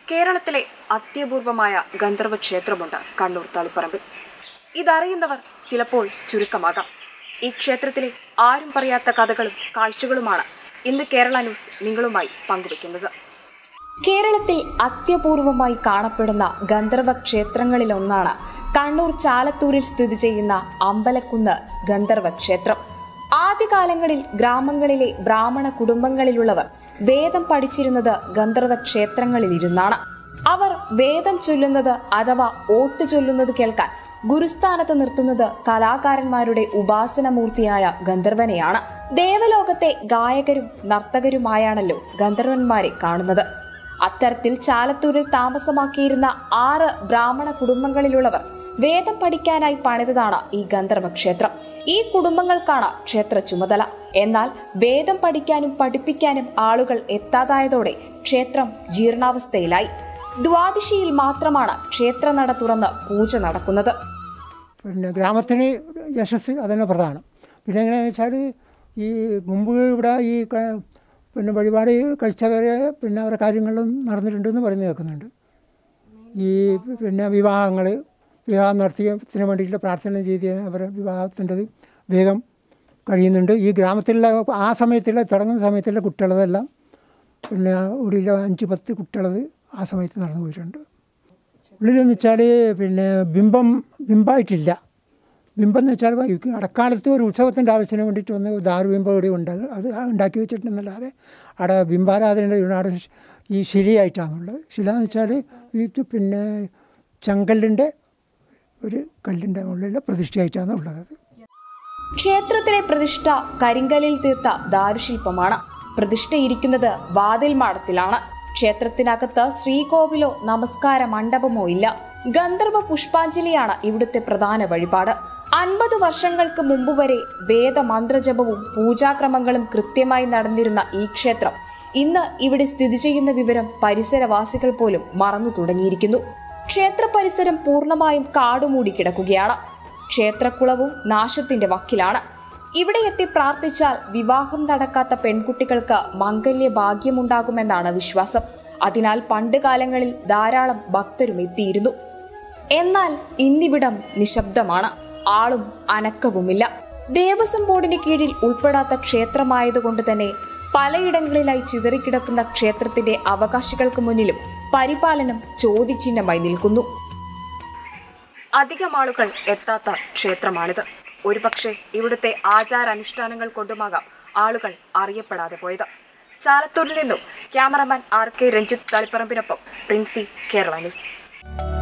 കേരളത്തിലെ അത്യപൂർവമായ ഗന്ധർവ ക്ഷേത്രമുണ്ട് കണ്ണൂർ തളിപ്പറമ്പിൽ ഇതറിയുന്നവർ ചിലപ്പോൾ ചുരുക്കമാകാം ഈ ക്ഷേത്രത്തിലെ ആരും പറയാത്ത കഥകളും കാഴ്ചകളുമാണ് ഇന്ന് കേരള ന്യൂസ് നിങ്ങളുമായി പങ്കുവെക്കുന്നത് കേരളത്തിൽ അത്യപൂർവമായി കാണപ്പെടുന്ന ഗന്ധർവ ക്ഷേത്രങ്ങളിലൊന്നാണ് കണ്ണൂർ ചാലത്തൂരിൽ സ്ഥിതി ചെയ്യുന്ന അമ്പലക്കുന്ന് ഗന്ധർവ ക്ഷേത്രം ആദ്യകാലങ്ങളിൽ ഗ്രാമങ്ങളിലെ ബ്രാഹ്മണ കുടുംബങ്ങളിലുള്ളവർ വേദം പഠിച്ചിരുന്നത് ഗന്ധർവ ക്ഷേത്രങ്ങളിലിരുന്നാണ് അവർ വേദം ചൊല്ലുന്നത് അഥവാ ഓട്ട് ചൊല്ലുന്നത് കേൾക്കാൻ ഗുരുസ്ഥാനത്ത് നിർത്തുന്നത് കലാകാരന്മാരുടെ ഉപാസനമൂർത്തിയായ ഗന്ധർവനെയാണ് ദേവലോകത്തെ ഗായകരും നർത്തകരുമായാണല്ലോ ഗന്ധർവന്മാരെ കാണുന്നത് അത്തരത്തിൽ ചാലത്തൂരിൽ താമസമാക്കിയിരുന്ന ആറ് ബ്രാഹ്മണ കുടുംബങ്ങളിലുള്ളവർ വേദം പഠിക്കാനായി പണിതതാണ് ഈ ഗന്ധർവ ക്ഷേത്രം ഈ കുടുംബങ്ങൾക്കാണ് ക്ഷേത്ര ചുമതല എന്നാൽ വേദം പഠിക്കാനും പഠിപ്പിക്കാനും ആളുകൾ എത്താതായതോടെ ക്ഷേത്രം ജീർണാവസ്ഥയിലായി ദ്വാദശിയിൽ മാത്രമാണ് ക്ഷേത്രനട തുറന്ന് പൂജ നടക്കുന്നത് പിന്നെ ഗ്രാമത്തിന് യശസ് അതന്നെ പ്രധാനം പിന്നെ എങ്ങനെയാണെന്ന് വെച്ചാൽ ഈ മുമ്പ് ഇവിടെ ഈ ക- പിന്നെ വഴിപാട് കഴിച്ചവരെ പിന്നെ അവരുടെ കാര്യങ്ങളും നടന്നിട്ടുണ്ടെന്ന് പറഞ്ഞു കേൾക്കുന്നുണ്ട് ഈ പിന്നെ വിവാഹങ്ങൾ വിവാഹം നടത്തിയതിന് വേണ്ടിയിട്ടുള്ള പ്രാർത്ഥന ചെയ്ത് അവരുടെ വിവാഹത്തിൻ്റെത് വേഗം കഴിയുന്നുണ്ട് ഈ ഗ്രാമത്തിലുള്ള ആ സമയത്തുള്ള തുടങ്ങുന്ന സമയത്തുള്ള കുട്ടികളതെല്ലാം പിന്നെ ഉള്ളിലെ അഞ്ച് പത്ത് കുട്ടികളത് ആ സമയത്ത് നടന്നു പോയിട്ടുണ്ട് ഉള്ളിലെന്ന് വെച്ചാൽ പിന്നെ ബിംബം ബിംബമായിട്ടില്ല ബിംബം എന്ന് വെച്ചാൽ ഈ അടക്കാലത്ത് ഒരു ഉത്സവത്തിൻ്റെ ആവശ്യത്തിന് വേണ്ടിയിട്ട് വന്ന് ദാരുബിംബം ഇവിടെ ഉണ്ട് അത് ഉണ്ടാക്കി വെച്ചിട്ടുണ്ടെന്നല്ലാതെ അവിടെ ബിംബാരാധനയുടെ അവിടെ ഈ ശിലയായിട്ടാണുള്ളത് ശില എന്ന് വെച്ചാൽ ഈ പിന്നെ ചെങ്കല്ലിൻ്റെ ഒരു കല്ലിൻ്റെ മുകളിൽ പ്രതിഷ്ഠയായിട്ടാണ് ഉള്ളത് ക്ഷേത്രത്തിലെ പ്രതിഷ്ഠ കരിങ്കലിൽ തീർത്ത ദാരുശില്പമാണ് പ്രതിഷ്ഠയിരിക്കുന്നത് വാതിൽ മാടത്തിലാണ് ക്ഷേത്രത്തിനകത്ത് ശ്രീകോവിലോ നമസ്കാര മണ്ഡപമോ ഇല്ല ഗന്ധർവ പുഷ്പാഞ്ജലിയാണ് ഇവിടുത്തെ പ്രധാന വഴിപാട് അൻപത് വർഷങ്ങൾക്ക് മുമ്പ് വരെ വേദമന്ത്രജപവും പൂജാക്രമങ്ങളും കൃത്യമായി നടന്നിരുന്ന ഈ ക്ഷേത്രം ഇന്ന് ഇവിടെ സ്ഥിതി ചെയ്യുന്ന വിവരം പരിസരവാസികൾ പോലും മറന്നു തുടങ്ങിയിരിക്കുന്നു ക്ഷേത്ര പരിസരം പൂർണ്ണമായും കാടുമൂടി കിടക്കുകയാണ് ക്ഷേത്രക്കുളവും നാശത്തിന്റെ വക്കിലാണ് ഇവിടെ എത്തി പ്രാർത്ഥിച്ചാൽ വിവാഹം നടക്കാത്ത പെൺകുട്ടികൾക്ക് മംഗല്യ ഭാഗ്യമുണ്ടാകുമെന്നാണ് വിശ്വാസം അതിനാൽ പണ്ട് കാലങ്ങളിൽ ധാരാളം ഭക്തരും എത്തിയിരുന്നു എന്നാൽ ഇന്നിവിടം നിശബ്ദമാണ് ആളും അനക്കവുമില്ല ദേവസ്വം ബോർഡിന് കീഴിൽ ഉൾപ്പെടാത്ത ക്ഷേത്രമായതുകൊണ്ട് തന്നെ പലയിടങ്ങളിലായി ചിതറിക്കിടക്കുന്ന ക്ഷേത്രത്തിന്റെ അവകാശികൾക്ക് മുന്നിലും പരിപാലനം ചോദ്യചിഹ്നമായി നിൽക്കുന്നു അധികം ആളുകൾ എത്താത്ത ക്ഷേത്രമാണിത് ഒരുപക്ഷെ ഇവിടുത്തെ ആചാരാനുഷ്ഠാനങ്ങൾ കൊണ്ടുമാകാം ആളുകൾ അറിയപ്പെടാതെ പോയത് ചാലത്തൂരിൽ നിന്നും ക്യാമറമാൻ ആർ കെ രഞ്ജിത്ത് തളിപ്പറമ്പിനൊപ്പം പ്രിൻസി കേരള ന്യൂസ്